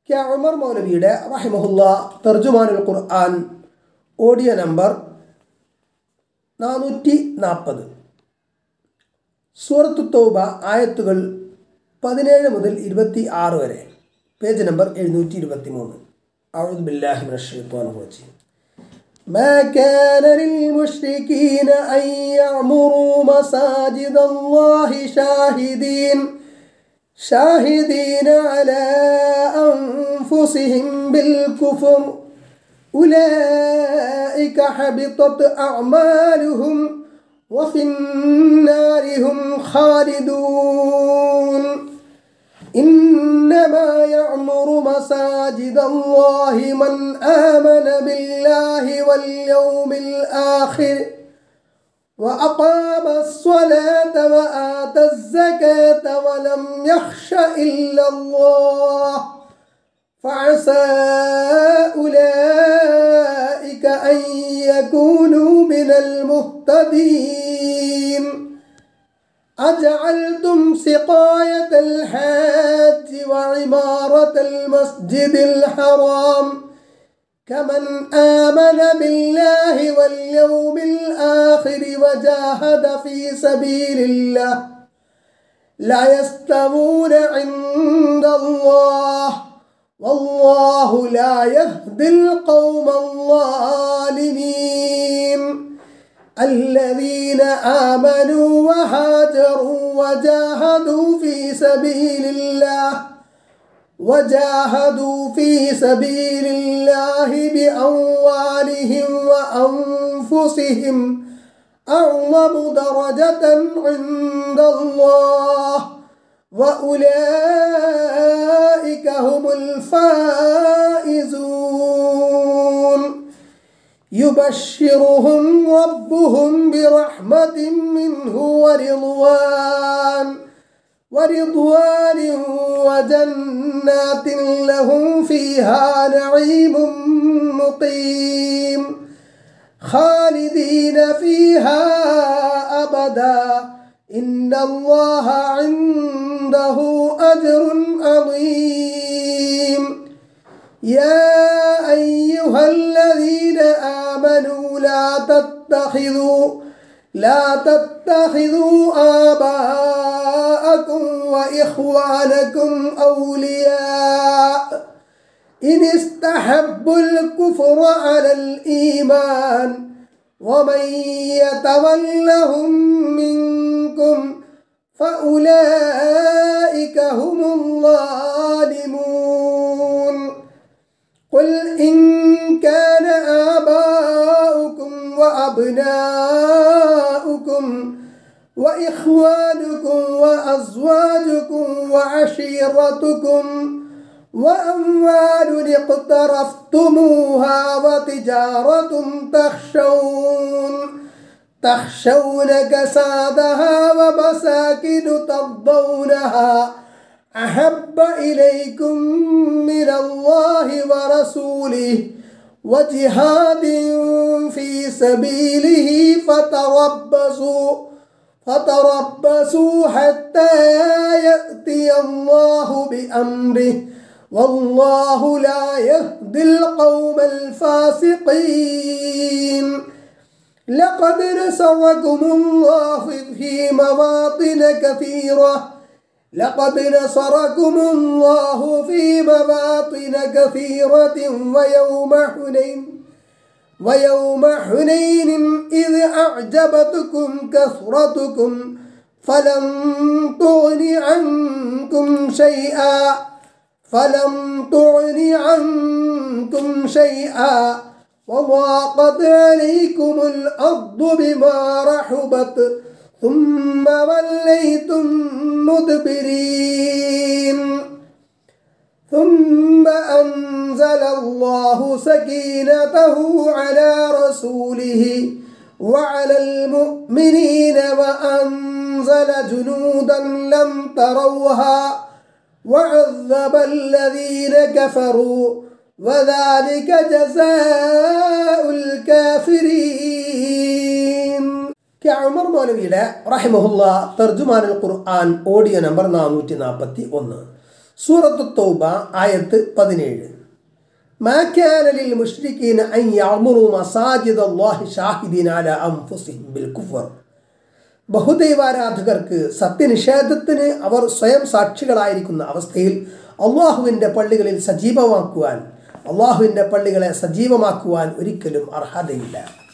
K Umar മൗലവിയുടെ റഹിമഹുല്ല തർജുമാനുൽ ഖുർആൻ audio number നാനൂറ്റി നാൽപ്പത് സൂറത്തു തൗബ ആയത്തുകൾ പതിനേഴ് മുതൽ ഇരുപത്തി ആറ് വരെ പേജ് നമ്പർ എഴുന്നൂറ്റി ഇരുപത്തി മൂന്ന് أعوذ بالله من الشيطان الرجيم ما كان للمشركين أن يعمروا مساجد الله شاهدين شاهدين على أنفسهم بالكفر أولئك حبطت أعمالهم وفي النار هم خالدون إنما يعمر مساجد الله من آمن بالله واليوم الآخر وأقام الصلاة وآتى الزكاة ولم يخش إلا الله فعسى أولئك أن يكونوا من المهتدين أجعلتم سقاية الحاج وعمارة المسجد الحرام كمن آمن بالله واليوم الآخر وجاهد في سبيل الله لا يستوون عند الله والله لا يهدي القوم الظالمين الذين آمنوا وهاجروا وجاهدوا في سبيل الله وجاهدوا في سبيل الله بأموالهم وأنفسهم أعظم درجة عند الله وأولئك هم الفائزون يبشرهم ربهم برحمة منه ورضوان ورضوان وجنات لهم فيها نعيم مقيم خالدين فيها أبدا إن الله عنده أجر عظيم يا أيها الذين آمنوا لا تتخذوا لا تتخذوا آباءكم وإخوانكم أولياء إن استحبوا الكفر على الإيمان ومن يتولهم منكم فأولئك هم الظالمون قل إن كان آباؤكم وأبناؤكم وإخوانكم وأزواجكم وعشيرتكم وأموال اقترفتموها وتجارة تخشون تخشون كسادها ومساكن ترضونها أحب إليكم من الله ورسوله وجهاد في سبيله فتربصوا فتربصوا حتى يأتي الله بأمره والله لا يهدي القوم الفاسقين لقد نصركم الله في مواطن كثيرة لقد نصركم الله في مواطن كثيرة ويوم حنين ويوم حنين إذ أعجبتكم كثرتكم فلم تغن عنكم شيئا فلم تغن عنكم شيئا وضاقت عليكم الأرض بما رحبت ثم وليتم مدبرين ثم أنزل الله سكينته على رسوله وعلى المؤمنين وأنزل جنودا لم تروها وعذب الذين كفروا وذلك جزاء الكافرين ഉമർ മൗലവിയുടെ റഹിമഹുല്ല തർജുമാനുൽ ഖുർആൻ ഓഡിയോ നമ്പർ നാനൂറ്റി നാൽപ്പത്തി ഒന്ന് സൂറത്ത് തൗബ ആയത്ത് പതിനേഴ് ما كان للمشركين أن يعمروا مساجد الله شاهدين على أنفسهم بالكفر ബഹുദൈവാരാധകർക്ക് സത്യനിഷേധത്തിന് അവർ സ്വയം സാക്ഷികളായിരിക്കുന്ന അവസ്ഥയിൽ അള്ളാഹുവിൻ്റെ പള്ളികളിൽ സജീവമാക്കുവാൻ അള്ളാഹുവിൻ്റെ പള്ളികളെ സജീവമാക്കുവാൻ ഒരിക്കലും അർഹതയില്ല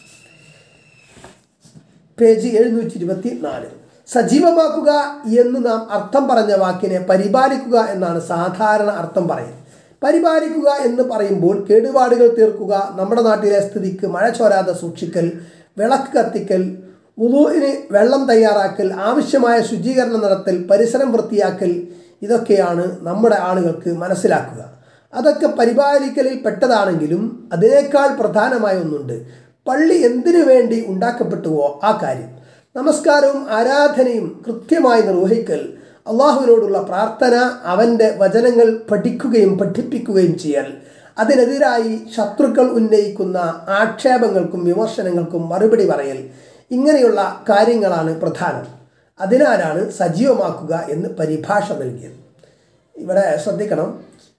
പേജ് എഴുന്നൂറ്റി ഇരുപത്തി നാല് സജീവമാക്കുക എന്ന് നാം അർത്ഥം പറഞ്ഞ വാക്കിനെ പരിപാലിക്കുക എന്നാണ് സാധാരണ അർത്ഥം പറയുന്നത് പരിപാലിക്കുക എന്ന് പറയുമ്പോൾ കേടുപാടുകൾ തീർക്കുക നമ്മുടെ നാട്ടിലെ സ്ഥിതിക്ക് മഴ ചോരാതെ സൂക്ഷിക്കൽ വിളക്ക് കത്തിക്കൽ ഉളുവിന് വെള്ളം തയ്യാറാക്കൽ ആവശ്യമായ ശുചീകരണം നടത്തൽ പരിസരം വൃത്തിയാക്കൽ ഇതൊക്കെയാണ് നമ്മുടെ ആളുകൾക്ക് മനസ്സിലാക്കുക അതൊക്കെ പരിപാലിക്കലിൽ പെട്ടതാണെങ്കിലും അതിനേക്കാൾ പ്രധാനമായ ഒന്നുണ്ട് പള്ളി എന്തിനു വേണ്ടി ഉണ്ടാക്കപ്പെട്ടുവോ ആ കാര്യം നമസ്കാരവും ആരാധനയും കൃത്യമായി നിർവഹിക്കൽ അള്ളാഹുവിനോടുള്ള പ്രാർത്ഥന അവൻ്റെ വചനങ്ങൾ പഠിക്കുകയും പഠിപ്പിക്കുകയും ചെയ്യൽ അതിനെതിരായി ശത്രുക്കൾ ഉന്നയിക്കുന്ന ആക്ഷേപങ്ങൾക്കും വിമർശനങ്ങൾക്കും മറുപടി പറയൽ ഇങ്ങനെയുള്ള കാര്യങ്ങളാണ് പ്രധാനം അതിനാലാണ് സജീവമാക്കുക എന്ന് പരിഭാഷ നൽകിയത് ഇവിടെ ശ്രദ്ധിക്കണം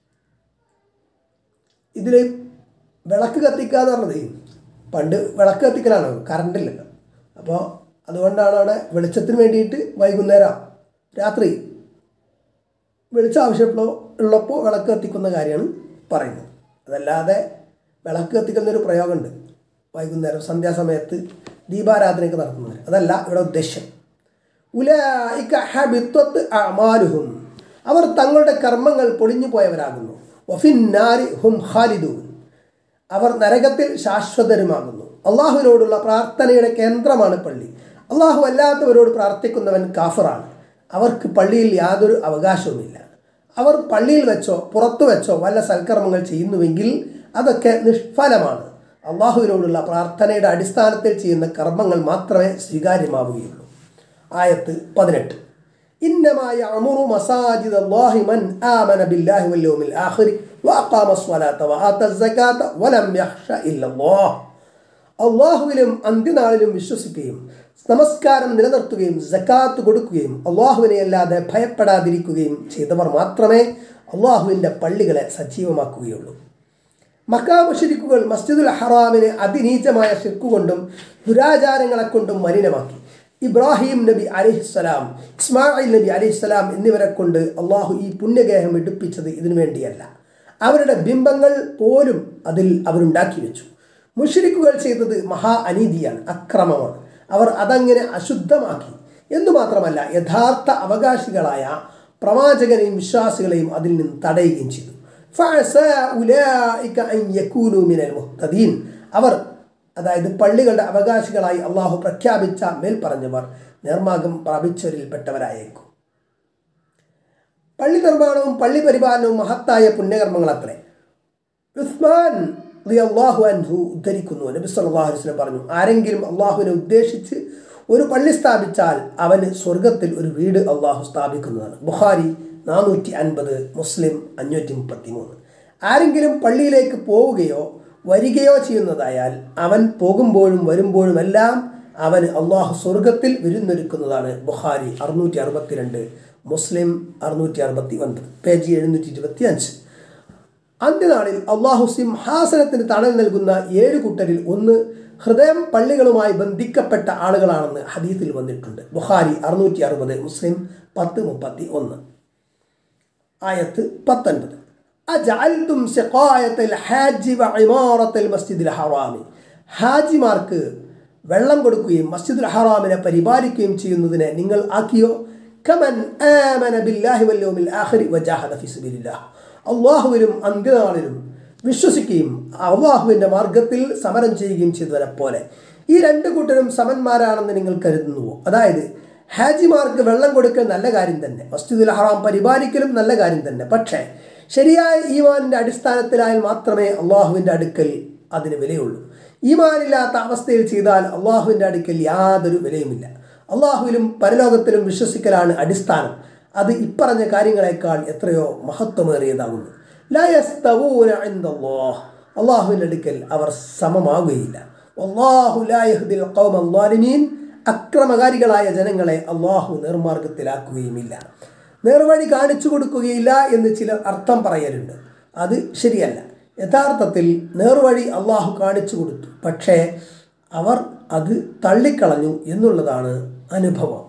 ഇതിൽ വിളക്ക് കത്തിക്കുക എന്ന് പറഞ്ഞത് പണ്ട് വിളക്ക് കത്തിക്കലാണ് കറണ്ടില്ലല്ലോ അപ്പോൾ അതുകൊണ്ടാണ് അവിടെ വെളിച്ചത്തിന് വേണ്ടിയിട്ട് വൈകുന്നേരം രാത്രി വെളിച്ചം ആവശ്യപ്പെട്ടോ ഉള്ളപ്പോൾ വിളക്ക് കത്തിക്കുന്ന കാര്യമാണ് പറയുന്നത് അതല്ലാതെ വിളക്ക് കത്തിക്കുന്ന ഒരു പ്രയോഗമുണ്ട് വൈകുന്നേരം സന്ധ്യാസമയത്ത് ദീപാരാധനയൊക്കെ നടത്തുന്നത് അതല്ല ഇവിടെ ഉദ്ദേശം ഉലായിക ഹബിത്വത്ത് അമാലുഹും അവർ തങ്ങളുടെ കർമ്മങ്ങൾ പൊളിഞ്ഞു പോയവരാകുന്നു വഫിന്നാരി ഹും ഖാലിദൂൻ അവർ നരകത്തിൽ ശാശ്വതരുമാകുന്നു അള്ളാഹുവിനോടുള്ള പ്രാർത്ഥനയുടെ കേന്ദ്രമാണ് പള്ളി അള്ളാഹു അല്ലാത്തവരോട് പ്രാർത്ഥിക്കുന്നവൻ കാഫറാണ് അവർക്ക് പള്ളിയിൽ യാതൊരു അവകാശവുമില്ല അവർ പള്ളിയിൽ വെച്ചോ പുറത്തു വെച്ചോ വല്ല സൽക്കർമ്മങ്ങൾ ചെയ്യുന്നുവെങ്കിൽ അതൊക്കെ നിഷ്ഫലമാണ് അള്ളാഹുവിനോടുള്ള പ്രാർത്ഥനയുടെ അടിസ്ഥാനത്തിൽ ചെയ്യുന്ന കർമ്മങ്ങൾ മാത്രമേ സ്വീകാര്യമാവുകയുള്ളൂ ആയത്ത് പതിനെട്ട് ഇന്നമായ അമുറു മസാജിദ് അല്ലാഹി മൻ ആമന ബില്ലാഹി വൽ യൗമിൽ ആഖിർ വഅഖാമ സ്വലാത്ത വആത സകാത്ത വലം യഖ്ഷ ഇല്ലല്ലാഹ് അള്ളാഹുവിലും അന്ത്യനാളിലും വിശ്വസിക്കുകയും നമസ്കാരം നിലനിർത്തുകയും ജക്കാത്ത് കൊടുക്കുകയും അള്ളാഹുവിനെ അല്ലാതെ ഭയപ്പെടാതിരിക്കുകയും ചെയ്തവർ മാത്രമേ അള്ളാഹുവിൻ്റെ പള്ളികളെ സജീവമാക്കുകയുള്ളൂ മക്കാമുഷരിക്കുകൾ മസ്ജിദുൽ ഹറാമിനെ അതിനീചമായ ശിർക്കുകൊണ്ടും ദുരാചാരങ്ങളെ കൊണ്ടും മലിനമാക്കി ഇബ്രാഹിം നബി അലിഹിസ്സലാം ഇസ്മായിൽ നബി അലിഹിസ്സലാം എന്നിവരെ കൊണ്ട് അള്ളാഹു ഈ പുണ്യഗേഹം എടുപ്പിച്ചത് ഇതിനു വേണ്ടിയല്ല അവരുടെ ബിംബങ്ങൾ പോലും അതിൽ അവരുണ്ടാക്കി വെച്ചു മുഷരിക്കുകൾ ചെയ്തത് മഹാ അനീതിയാണ് അക്രമമാണ് അവർ അതങ്ങനെ അശുദ്ധമാക്കി എന്നു മാത്രമല്ല യഥാർത്ഥ അവകാശികളായ പ്രവാചകനെയും വിശ്വാസികളെയും അതിൽ നിന്ന് തടയുകയും ചെയ്തു മുഹ്തദീൻ അവർ അതായത് പള്ളികളുടെ അവകാശികളായി അള്ളാഹു പ്രഖ്യാപിച്ച മേൽ പറഞ്ഞവർ നിർമാർഗം പ്രാപിച്ചവരിൽപ്പെട്ടവരായേക്കും പള്ളി നിർമ്മാണവും പള്ളി പരിപാലനവും മഹത്തായ പുണ്യകർമ്മങ്ങളത്രേ ഉസ്മാൻ അള്ളാഹു അൻഹു ഉദ്ധരിക്കുന്നു നബി സല്ലല്ലാഹു അലൈഹി വസല്ലം പറഞ്ഞു ആരെങ്കിലും അള്ളാഹുവിനെ ഉദ്ദേശിച്ച് ഒരു പള്ളി സ്ഥാപിച്ചാൽ അവന് സ്വർഗത്തിൽ ഒരു വീട് അള്ളാഹു സ്ഥാപിക്കുന്നതാണ് ബുഖാരി നാനൂറ്റി അൻപത് മുസ്ലിം അഞ്ഞൂറ്റി മുപ്പത്തി മൂന്ന് ആരെങ്കിലും പള്ളിയിലേക്ക് പോവുകയോ വരികയോ ചെയ്യുന്നതായാൽ അവൻ പോകുമ്പോഴും വരുമ്പോഴുമെല്ലാം അവന് അള്ളാഹു സ്വർഗത്തിൽ വിരുന്നൊരുക്കുന്നതാണ് ബുഖാരി അറുന്നൂറ്റി അറുപത്തിരണ്ട് മുസ്ലിം അറുന്നൂറ്റി അറുപത്തി ഒൻപത് പേജ് എഴുന്നൂറ്റി ഇരുപത്തി അഞ്ച് അന്ത്യനാളിൽ അള്ളാഹു സിംഹാസനത്തിന് തണൽ നൽകുന്ന ഏഴ് കൂട്ടരിൽ ഒന്ന് ഹൃദയം പള്ളികളുമായി ബന്ധിക്കപ്പെട്ട ആളുകളാണെന്ന് ഹദീസിൽ വന്നിട്ടുണ്ട് ബുഖാരി അറുന്നൂറ്റി അറുപത് മുസ്ലിം പത്ത് മുപ്പത്തി ഒന്ന് ആയത്ത് പത്തൊൻപത് അജഅൽതും സിഖായത്തിൽ ഹാജി വ ഇമാറത്തിൽ മസ്ജിദിൽ ഹറാമി ഹാജിമാർക്ക് വെള്ളം കൊടുക്കുകയും മസ്ജിദുൽ ഹറാമിനെ പരിപാലിക്കുകയും ചെയ്യുന്നതിനെ നിങ്ങൾ ആക്കിയോ കമൻ ആമന ബില്ലാഹി വൽ യൗമിൽ ആഖിരി വജാഹദ ഫി സബീലില്ലാഹ് അള്ളാഹുവിലും അന്ത്യനാളിലും വിശ്വസിക്കുകയും അള്ളാഹുവിൻ്റെ മാർഗത്തിൽ സമരം ചെയ്യുകയും ചെയ്തവരെ പോലെ ഈ രണ്ട് കൂട്ടരും സമന്മാരാണെന്ന് നിങ്ങൾ കരുതുന്നുവോ അതായത് ഹാജിമാർക്ക് വെള്ളം കൊടുക്കൽ നല്ല കാര്യം തന്നെ മസ്ജിദുൽ ഹറാം പരിപാലിക്കലും നല്ല കാര്യം തന്നെ പക്ഷേ ശരിയായ ഈമാനിൻ്റെ അടിസ്ഥാനത്തിലായാൽ മാത്രമേ അള്ളാഹുവിൻ്റെ അടുക്കൽ അതിന് വിലയുള്ളൂ ഈമാനില്ലാത്ത അവസ്ഥയിൽ ചെയ്താൽ അള്ളാഹുവിൻ്റെ അടുക്കൽ യാതൊരു വിലയുമില്ല അള്ളാഹുവിലും പരലോകത്തിലും വിശ്വസിക്കലാണ് അടിസ്ഥാനം അത് ഇപ്പറഞ്ഞ കാര്യങ്ങളെക്കാൾ എത്രയോ മഹത്വമേറിയതാകുന്നു അള്ളാഹുവിൻ്റെ അടുക്കൽ അവർ സമമാകുകയില്ല അക്രമകാരികളായ ജനങ്ങളെ അള്ളാഹു നിർമാർഗത്തിലാക്കുകയുമില്ല നേർവഴി കാണിച്ചു കൊടുക്കുകയില്ല എന്ന് ചിലർ അർത്ഥം പറയലുണ്ട് അത് ശരിയല്ല യഥാർത്ഥത്തിൽ നേർവഴി അള്ളാഹു കാണിച്ചു കൊടുത്തു പക്ഷേ അവർ അത് തള്ളിക്കളഞ്ഞു എന്നുള്ളതാണ് അനുഭവം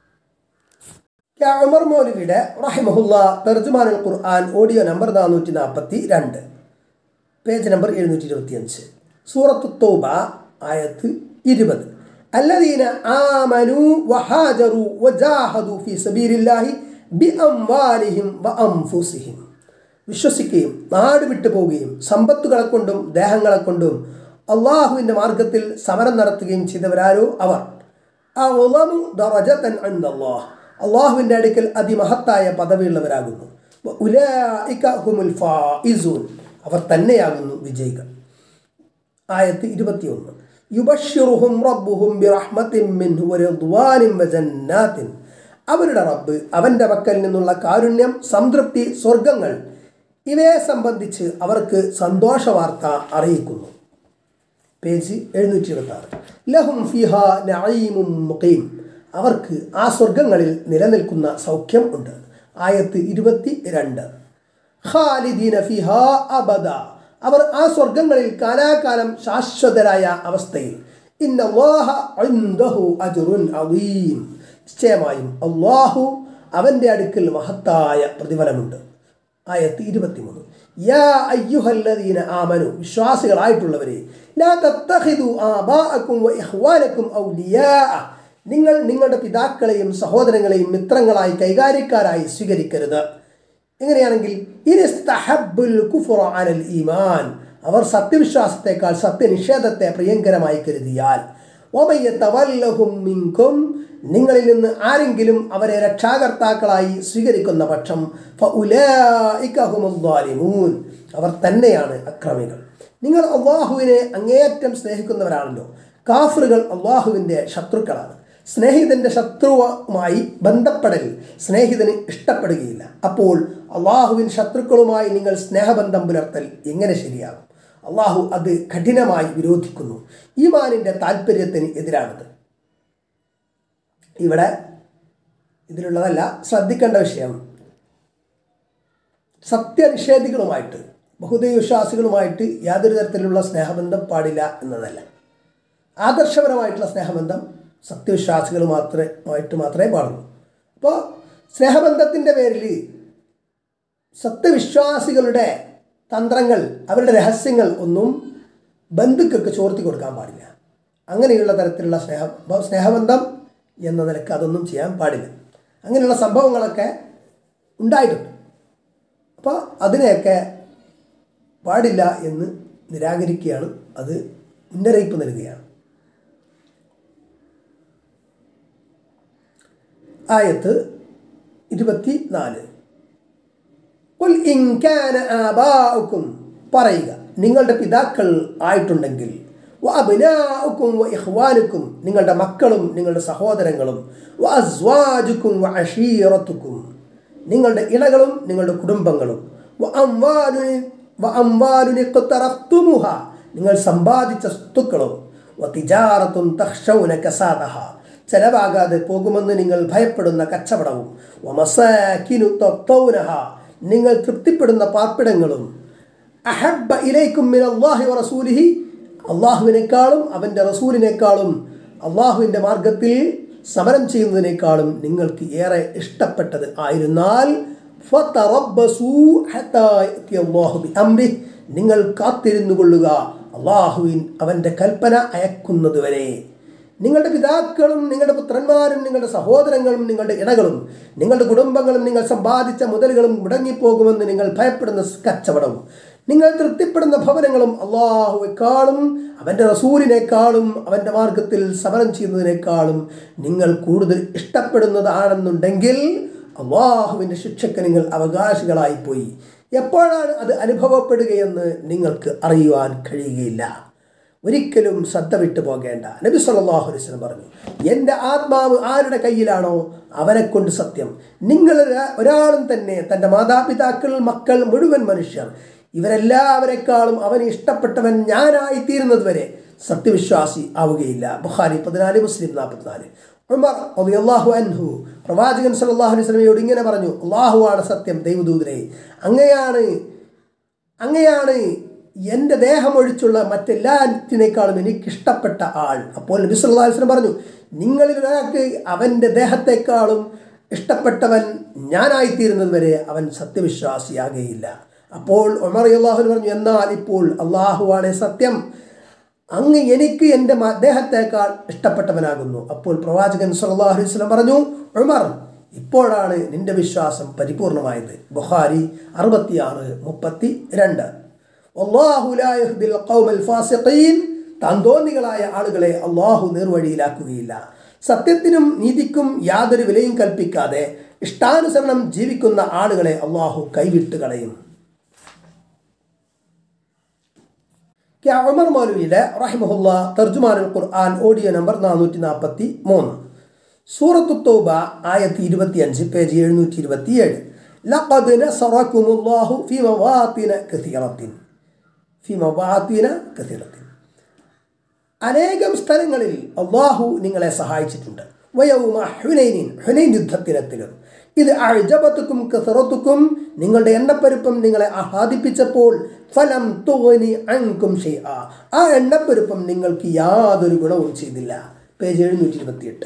ഉമർ മൗലവിയുടെ റഹിമഹുല്ല തർജുമാനുൽ ഖുർആൻ ഓഡിയോ നമ്പർ നാനൂറ്റി നാൽപ്പത്തി രണ്ട് പേജ് നമ്പർ എഴുന്നൂറ്റി ഇരുപത്തി അഞ്ച് സൂറത്ത് തോബ ആയത്ത് ഇരുപത് الذين آمنوا وهاجروا وجاهدوا في سبيل الله بأموالهم وأنفسهم വിശ്വസിക്കുകയും നാട് വിട്ടു പോവുകയും സമ്പത്തുകളെ കൊണ്ടും ദേഹങ്ങളെ കൊണ്ടും അള്ളാഹുവിൻ്റെ മാർഗത്തിൽ സമരം നടത്തുകയും ചെയ്തവരാരോ അവർ അള്ളാഹ് അള്ളാഹുവിൻ്റെ അടുക്കൽ അതിമഹത്തായ പദവിയുള്ളവരാകുന്നു ഉലൈക ഹുമുൽ ഫായിസൂൻ അവർ തന്നെയാകുന്നു വിജയികൾ ആയത്ത് ഇരുപത്തിയൊന്ന് യുബഷിറുഹും റബ്ബുഹും ബിറഹ്മത്തിൻ മിൻഹു വറിദ്വാനിൻ വജന്നാത്തിൻ അവരുടെ റബ്ബ് അവൻ്റെ പക്കൽ നിന്നുള്ള കാരുണ്യം സംതൃപ്തി സ്വർഗങ്ങൾ ഇവയെ സംബന്ധിച്ച് അവർക്ക് സന്തോഷ വാർത്ത അറിയിക്കുന്നു പേജ് എഴുന്നൂറ്റി ഇരുപത്തി ആറ് ലഹും ഫിഹ നഈമും മുഖീം അവർക്ക് ആ സ്വർഗങ്ങളിൽ നിലനിൽക്കുന്ന സൗഖ്യം ഉണ്ട് ആയത്ത് ഇരുപത്തി രണ്ട് ഖാലിദീന ഫിഹ അബദ അവർ ആ സ്വർഗങ്ങളിൽ കാലാകാലം ശാശ്വതരായ അവസ്ഥയിൽ ഇന്നല്ലാഹ ഇൻദഹു അജ്റുൻ അദീം നിശ്ചയമായും അള്ളാഹു അവൻ്റെ അടുക്കൽ മഹത്തായ പ്രതിഫലമുണ്ട് ആയത്ത് ഇരുപത്തിമൂന്ന് യാ അയ്യുഹല്ലദീന ആമനു വിശ്വാസികളായിട്ടുള്ളവരെ ലാ തത്തഖിദു ആബാഅക്കും വ ഇഖ്വാനക്കും ഔലിയാ നിങ്ങൾ നിങ്ങളുടെ പിതാക്കളെയും സഹോദരങ്ങളെയും മിത്രങ്ങളായി കൈകാര്യക്കാരായി സ്വീകരിക്കരുത് എങ്ങനെയാണെങ്കിൽ ഇനിസ്തഹബ്ബുൽ കുഫ്റ അലൽ ഈമാൻ അവർ സത്യവിശ്വാസത്തെക്കാൾ സത്യനിഷേധത്തെ പ്രിയങ്കരമായി കരുതിയാൽ ഒമയ്യത്തവല്ലഹും മിങ്കും നിങ്ങളിൽ നിന്ന് ആരെങ്കിലും അവരെ രക്ഷാകർത്താക്കളായി സ്വീകരിക്കുന്ന പക്ഷം ഫഉലൈകഹുമുദ്ദാലിമൂൻ അവർ തന്നെയാണ് അക്രമികൾ നിങ്ങൾ അള്ളാഹുവിനെ അങ്ങേയറ്റം സ്നേഹിക്കുന്നവരാണല്ലോ കാഫറുകൾ അള്ളാഹുവിൻ്റെ ശത്രുക്കളാണ് സ്നേഹിതന്റെ ശത്രുവുമായി ബന്ധപ്പെടൽ സ്നേഹിതന് ഇഷ്ടപ്പെടുകയില്ല അപ്പോൾ അള്ളാഹുവിൻ ശത്രുക്കളുമായി നിങ്ങൾ സ്നേഹബന്ധം പുലർത്തൽ എങ്ങനെ ശരിയാകും അള്ളാഹു അത് കഠിനമായി വിരോധിക്കുന്നു ഈമാനിൻ്റെ താല്പര്യത്തിന് എതിരാണത് ഇവിടെ ഇതിലുള്ളതല്ല ശ്രദ്ധിക്കേണ്ട വിഷയം സത്യനിഷേധികളുമായിട്ട് ബഹുദൈവ വിശ്വാസികളുമായിട്ട് യാതൊരു തരത്തിലുള്ള സ്നേഹബന്ധം പാടില്ല എന്നതല്ല ആദർശപരമായിട്ടുള്ള സ്നേഹബന്ധം സത്യവിശ്വാസികൾ മാത്രമായിട്ട് മാത്രമേ പാടുള്ളൂ അപ്പോൾ സ്നേഹബന്ധത്തിൻ്റെ പേരിൽ സത്യവിശ്വാസികളുടെ തന്ത്രങ്ങൾ അവരുടെ രഹസ്യങ്ങൾ ഒന്നും ബന്ധുക്കൾക്ക് ചോർത്തി കൊടുക്കാൻ പാടില്ല അങ്ങനെയുള്ള തരത്തിലുള്ള സ്നേഹ സ്നേഹബന്ധം എന്ന നിലക്ക് അതൊന്നും ചെയ്യാൻ പാടില്ല അങ്ങനെയുള്ള സംഭവങ്ങളൊക്കെ ഉണ്ടായിട്ടുണ്ട് അപ്പോൾ അതിനെയൊക്കെ പാടില്ല എന്ന് നിരാകരിക്കുകയാണ് അത് മുന്നറിയിപ്പ് നൽകുകയാണ് ആയത്ത് ഇരുപത്തി നാല് ഉൽ ഇൻകാന ആബാഉക്കും പറയുക നിങ്ങളുടെ പിതാക്കൾ ആയിട്ടുണ്ടെങ്കിൽ വ അബ്നാഉക്കും വ ഇഖ്വാനുക്കും നിങ്ങളുടെ മക്കളും നിങ്ങളുടെ സഹോദരങ്ങളും വ അസ്വാജുക്കും വ അഷീറത്തുക്കും നിങ്ങളുടെ ഇണകളും നിങ്ങളുടെ കുടുംബങ്ങളും വ അംവാലുനി വ അംവാലുനി ഖുത്തറഫ്തുമുഹ നിങ്ങൾ സമ്പാദിച്ച സ്വത്തുക്കളും വ തിജാറത്തും തഖ്ഷൗന കസാദഹ ചെലവാകാതെ പോകുമെന്ന് നിങ്ങൾ ഭയപ്പെടുന്ന കച്ചവടവും വമസാക്കിനു തൊത്തൗനഹ നിങ്ങൾ തൃപ്തിപ്പെടുന്ന പാർപ്പിടങ്ങളും അഹബ്ബ ഇലൈക്കും മിൻ അള്ളാഹി റസൂലിഹി അള്ളാഹുവിനേക്കാളും അവൻ്റെ റസൂലിനേക്കാളും അള്ളാഹുവിൻ്റെ മാർഗത്തിൽ സമരം ചെയ്യുന്നതിനേക്കാളും നിങ്ങൾക്ക് ഏറെ ഇഷ്ടപ്പെട്ടത് ആയിരുന്നാൽ നിങ്ങൾ കാത്തിരുന്നു കൊള്ളുക അള്ളാഹുവിൻ അവൻ്റെ കൽപ്പന അയക്കുന്നതുവരെ നിങ്ങളുടെ പിതാക്കളും നിങ്ങളുടെ പുത്രന്മാരും നിങ്ങളുടെ സഹോദരങ്ങളും നിങ്ങളുടെ ഇണകളും നിങ്ങളുടെ കുടുംബങ്ങളും നിങ്ങൾ സമ്പാദിച്ച മുതലുകളും മുടങ്ങിപ്പോകുമെന്ന് നിങ്ങൾ ഭയപ്പെടുന്ന കച്ചവടവും നിങ്ങൾ തൃപ്തിപ്പെടുന്ന ഭവനങ്ങളും അള്ളാഹുവെക്കാളും അവൻ്റെ റസൂലിനേക്കാളും അവൻ്റെ മാർഗത്തിൽ സമരം ചെയ്യുന്നതിനേക്കാളും നിങ്ങൾ കൂടുതൽ ഇഷ്ടപ്പെടുന്നതാണെന്നുണ്ടെങ്കിൽ അള്ളാഹുവിൻ്റെ ശിക്ഷയ്ക്ക് നിങ്ങൾ അവകാശികളായി പോയി എപ്പോഴാണ് അത് അനുഭവപ്പെടുകയെന്ന് നിങ്ങൾക്ക് അറിയുവാൻ കഴിയുകയില്ല ഒരിക്കലും ശ്രദ്ധ വിട്ടു പോകേണ്ട നബി സല്ലല്ലാഹു അലൈഹി വസല്ലം പറഞ്ഞു എൻ്റെ ആത്മാവ് ആരുടെ കയ്യിലാണോ അവനെ കൊണ്ട് സത്യം നിങ്ങൾ ഒരാളും തന്നെ തൻ്റെ മാതാപിതാക്കൾ മക്കൾ മുഴുവൻ മനുഷ്യർ ഇവരെല്ലാവരെക്കാളും അവന് ഇഷ്ടപ്പെട്ടവൻ ഞാനായി തീരുന്നത് വരെ സത്യവിശ്വാസി ആവുകയില്ല ബുഖാരി പതിനാല് മുസ്ലിം നാൽപ്പത്തിനാല് ഉമർ അള്ളാഹു അൻഹു പ്രവാചകൻ സല്ലല്ലാഹു അലൈഹി വസല്ലമയോട് ഇങ്ങനെ പറഞ്ഞു അള്ളാഹുവാണ് സത്യം ദൈവദൂതരെ അങ്ങയാണ് അങ്ങയാണ് എൻ്റെ ദേഹമൊഴിച്ചുള്ള മറ്റെല്ലാത്തിനേക്കാളും എനിക്കിഷ്ടപ്പെട്ട ആൾ അപ്പോൾ നബി സല്ലല്ലാഹു അലൈഹി വസല്ലം പറഞ്ഞു നിങ്ങളിൽ ഒരാൾക്ക് അവൻ്റെ ദേഹത്തെക്കാളും ഇഷ്ടപ്പെട്ടവൻ ഞാനായിത്തീരുന്നത് വരെ അവൻ സത്യവിശ്വാസിയാകുകയില്ല അപ്പോൾ ഉമർ അള്ളാഹു പറഞ്ഞു എന്നാൽ ഇപ്പോൾ അള്ളാഹുവാണ് സത്യം അങ്ങ് എനിക്ക് എൻ്റെ മ- ദേഹത്തേക്കാൾ ഇഷ്ടപ്പെട്ടവനാകുന്നു അപ്പോൾ പ്രവാചകൻ സല്ലല്ലാഹു അലൈഹി വസല്ലം പറഞ്ഞു ഉമർ ഇപ്പോഴാണ് നിന്റെ വിശ്വാസം പരിപൂർണമായത് ബുഖാരി അറുപത്തിയാറ് മുപ്പത്തി രണ്ട് വല്ലാഹു ലാ യഹ്ദിൽ ഖൗമൽ ഫാസിഖീൻ താന്തോന്നികളായ ആളുകളെ അള്ളാഹു നേർവഴിയിലാക്കുകയില്ല സത്യത്തിനും നീതിക്കും യാതൊരു വിലയും കൽപ്പിക്കാതെ ഇഷ്ടാനുസരണം ജീവിക്കുന്ന ആളുകളെ അള്ളാഹു കൈവിട്ട് കളയും ക്യാ ഉമർ മൗലവിയുടെ റഹിമഹുല്ല തർജുമാനുൽ ഖുർആൻ ഓഡിയോ നമ്പർ നാനൂറ്റി നാൽപ്പത്തി മൂന്ന് സൂറത്തു തൗബ ആയത്തി ഇരുപത്തിയഞ്ച് പേജ് എഴുന്നൂറ്റി ഇരുപത്തിയേഴ് ലഖദ് നസറക്കുമുല്ലാഹു ഫി മവാത്തിന കസീറത്തിൻ ഫി മവാത്തിന കസീറത്തിൻ അനേകം സ്ഥലങ്ങളിൽ അള്ളാഹു നിങ്ങളെ സഹായിച്ചിട്ടുണ്ട് വയവുമ ഹുനൈനിൻ ഹുനൈൻ യുദ്ധത്തിനത്തിലും ഇത് അഴ്ജബത്തുക്കും കസറത്തുക്കും നിങ്ങളുടെ എണ്ണപ്പെരുപ്പം നിങ്ങളെ ആഹ്ലാദിപ്പിച്ചപ്പോൾ ഫലം തുവനി അങ്കും ഷെയ്ആ ആ എണ്ണപ്പെരുപ്പം നിങ്ങൾക്ക് യാതൊരു ഗുണവും ചെയ്തില്ല പേജ് എഴുന്നൂറ്റി ഇരുപത്തിയെട്ട്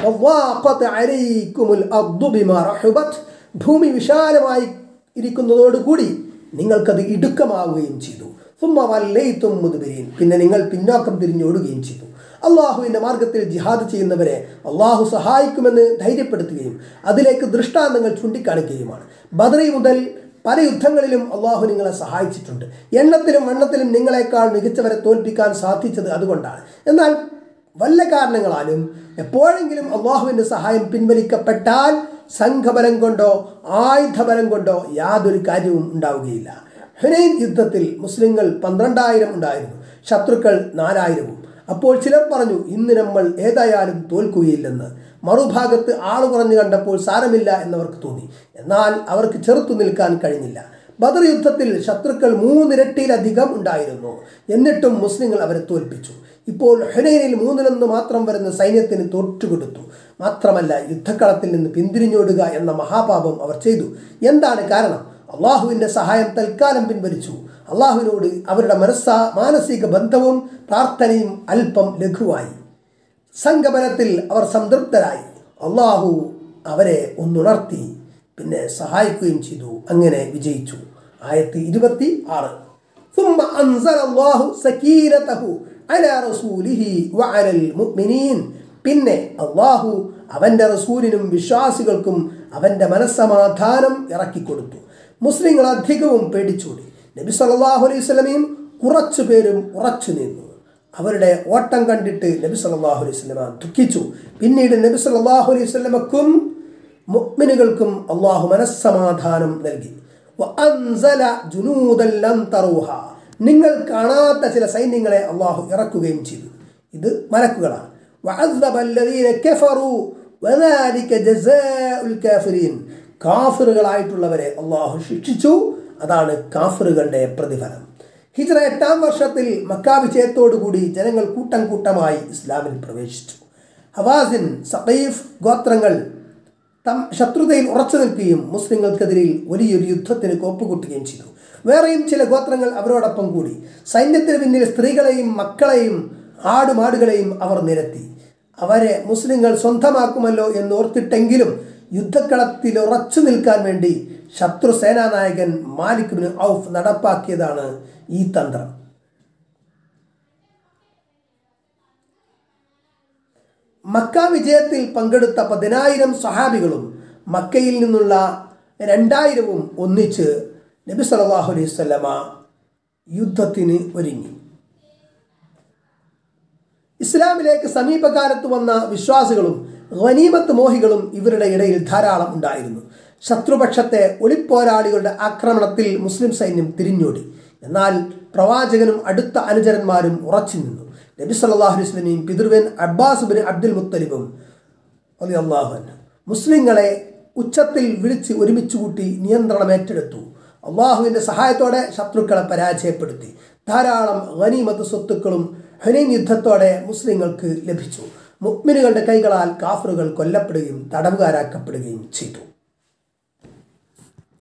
ഭൂമി വിശാലമായി ഇരിക്കുന്നതോടുകൂടി നിങ്ങൾക്കത് ഇടുക്കമാവുകയും ചെയ്തു സുമ്മ വല്ലയിത്തും മുതുബിരീൻ പിന്നെ നിങ്ങൾ പിന്നോക്കം തിരിഞ്ഞോടുകയും ചെയ്തു അള്ളാഹുവിൻ്റെ മാർഗത്തിൽ ജിഹാദ് ചെയ്യുന്നവരെ അള്ളാഹു സഹായിക്കുമെന്ന് ധൈര്യപ്പെടുത്തുകയും അതിലേക്ക് ദൃഷ്ടാന്തങ്ങൾ ചൂണ്ടിക്കാണിക്കുകയുമാണ് ബദറി മുതൽ പല യുദ്ധങ്ങളിലും അള്ളാഹു നിങ്ങളെ സഹായിച്ചിട്ടുണ്ട് എണ്ണത്തിലും വണ്ണത്തിലും നിങ്ങളെക്കാൾ മികച്ചവരെ തോൽപ്പിക്കാൻ സാധിച്ചത് അതുകൊണ്ടാണ് എന്നാൽ വല്ല കാരണങ്ങളാലും എപ്പോഴെങ്കിലും അള്ളാഹുവിൻ്റെ സഹായം പിൻവലിക്കപ്പെട്ടാൽ സംഘബലം കൊണ്ടോ ആയുധബലം കൊണ്ടോ യാതൊരു കാര്യവും ഉണ്ടാവുകയില്ല ഹുനൈൻ യുദ്ധത്തിൽ മുസ്ലിങ്ങൾ പന്ത്രണ്ടായിരം ഉണ്ടായിരുന്നു ശത്രുക്കൾ നാലായിരവും അപ്പോൾ ചിലർ പറഞ്ഞു ഇന്ന് നമ്മൾ ഏതായാലും തോൽക്കുകയില്ലെന്ന് മറുഭാഗത്ത് ആള് കുറഞ്ഞു കണ്ടപ്പോൾ സാരമില്ല എന്നവർക്ക് തോന്നി എന്നാൽ അവർക്ക് ചെറുത്തു നിൽക്കാൻ കഴിഞ്ഞില്ല ബദർ യുദ്ധത്തിൽ ശത്രുക്കൾ മൂന്നിരട്ടിയിലധികം ഉണ്ടായിരുന്നു എന്നിട്ടും മുസ്ലിങ്ങൾ അവരെ തോൽപ്പിച്ചു ഇപ്പോൾ ഹുനൈനിൽ മൂന്നിലൊന്ന് മാത്രം വരുന്ന സൈന്യത്തിന് തോറ്റുകൊടുത്തു മാത്രമല്ല യുദ്ധക്കളത്തിൽ നിന്ന് പിന്തിരിഞ്ഞോടുക എന്ന മഹാപാപം അവർ ചെയ്തു എന്താണ് കാരണം അള്ളാഹുവിൻ്റെ സഹായം തൽക്കാലം പിൻവലിച്ചു അള്ളാഹുവിനോട് അവരുടെ മനസ്സ മാനസിക ബന്ധവും പ്രാർത്ഥനയും അല്പം ലഘുവായി സംഗമനത്തിൽ അവർ സംതൃപ്തരായി അള്ളാഹു അവരെ ഒന്നുണർത്തി പിന്നെ സഹായിക്കുകയും ചെയ്തു അങ്ങനെ വിജയിച്ചു ആയത്തി ഇരുപത്തി ആറ് ثم أنزل الله سكينته على رسوله وعلى المؤمنين പിന്നെ അള്ളാഹു അവൻ്റെ റസൂലിനും വിശ്വാസികൾക്കും അവൻ്റെ മനസ്സമാധാനം ഇറക്കിക്കൊടുത്തു മുസ്ലിങ്ങൾ അധികവും പേടിച്ചോടി നബി സല്ലല്ലാഹു അലൈഹി വസല്ലമയും കുറച്ചു പേരും ഉറച്ചു നിന്നു അവരുടെ ഓട്ടം കണ്ടിട്ട് നബി സല്ലല്ലാഹു അലൈഹി വസല്ലമ ദുഃഖിച്ചു പിന്നീട് നബി സല്ലല്ലാഹു അലൈഹി വസല്ലമക്കും മുഅ്മിനുകൾക്കും അള്ളാഹു മനസ്സമാധാനം നൽകി വഅൻസല ജുനൂദൻ ലം തറൂഹ നിങ്ങൾ കാണാത്ത ചില സൈന്യങ്ങളെ അള്ളാഹു ഇറക്കുകയും ചെയ്തു ഇത് മലക്കുകളാണ് വഅദ്ദബ അല്ലദീന കഫറു വദാലിക ജസാഉൽ കാഫിരീൻ കാഫിറുകളായിട്ടുള്ളവരെ അള്ളാഹു ശിക്ഷിച്ചു അതാണ് കാഫിറുകളുടെ പ്രതിഫലം ഹിജ്റ എട്ടാം വർഷത്തിൽ മക്കാ വിജയത്തോടുകൂടി ജനങ്ങൾ കൂട്ടം കൂട്ടമായി ഇസ്ലാമിൽ പ്രവേശിച്ചു ഹവാസിൻ സഖീഫ് ഗോത്രങ്ങൾ തം ശത്രുതയിൽ ഉറച്ചു നിൽക്കുകയും മുസ്ലിങ്ങൾക്കെതിരെ വലിയൊരു യുദ്ധത്തിന് കോപ്പുകൂട്ടുകയും ചെയ്തു വേറെയും ചില ഗോത്രങ്ങൾ അവരോടൊപ്പം കൂടി സൈന്യത്തിന് പിന്നിൽ സ്ത്രീകളെയും മക്കളെയും ആടുമാടുകളെയും അവർ നിരത്തി അവരെ മുസ്ലിങ്ങൾ സ്വന്തമാക്കുമല്ലോ എന്നോർത്തിട്ടെങ്കിലും യുദ്ധക്കളത്തിൽ ഉറച്ചു നിൽക്കാൻ വേണ്ടി ശത്രു സേനാനായകൻ മാലിക് ബിൻ ഔഫ് നടപ്പാക്കിയതാണ് ഈ തന്ത്രം മക്ക വിജയത്തിൽ പങ്കെടുത്ത പതിനായിരം സഹാബികളും മക്കയിൽ നിന്നുള്ള രണ്ടായിരവും ഒന്നിച്ച് നബി സല്ലല്ലാഹു അലൈഹി വസല്ലമ യുദ്ധത്തിന് ഒരുങ്ങി ഇസ്ലാമിലേക്ക് സമീപകാലത്ത് വന്ന വിശ്വാസികളും ഖനീമത്ത് മോഹികളും ഇവരുടെ ഇടയിൽ ധാരാളം ഉണ്ടായിരുന്നു ശത്രുപക്ഷത്തെ ഒളിപ്പോരാളികളുടെ ആക്രമണത്തിൽ മുസ്ലിം സൈന്യം തിരിഞ്ഞോടി എന്നാൽ പ്രവാചകനും അടുത്ത അനുചരന്മാരും ഉറച്ചു നിന്നു നബി സല്ലല്ലാഹു അലൈഹി വസല്ലമയും പിതൃവൻ അബ്ബാസ് ബിൻ അബ്ദുൽ മുത്തലിബും റളിയല്ലാഹു അൻഹു മുസ്ലിങ്ങളെ ഉച്ചത്തിൽ വിളിച്ച് ഒരുമിച്ച് കൂട്ടി നിയന്ത്രണം ഏറ്റെടുത്തു അള്ളാഹുവിൻ്റെ സഹായത്തോടെ ശത്രുക്കളെ പരാജയപ്പെടുത്തി ധാരാളം ഗനീമത്ത് സ്വത്തുക്കളും ഹുനൈൻ യുദ്ധത്തോടെ മുസ്ലിങ്ങൾക്ക് ലഭിച്ചു മുഗ്മിനുകളുടെ കൈകളാൽ കാഫറുകൾ കൊല്ലപ്പെടുകയും തടവുകാരാക്കപ്പെടുകയും ചെയ്തു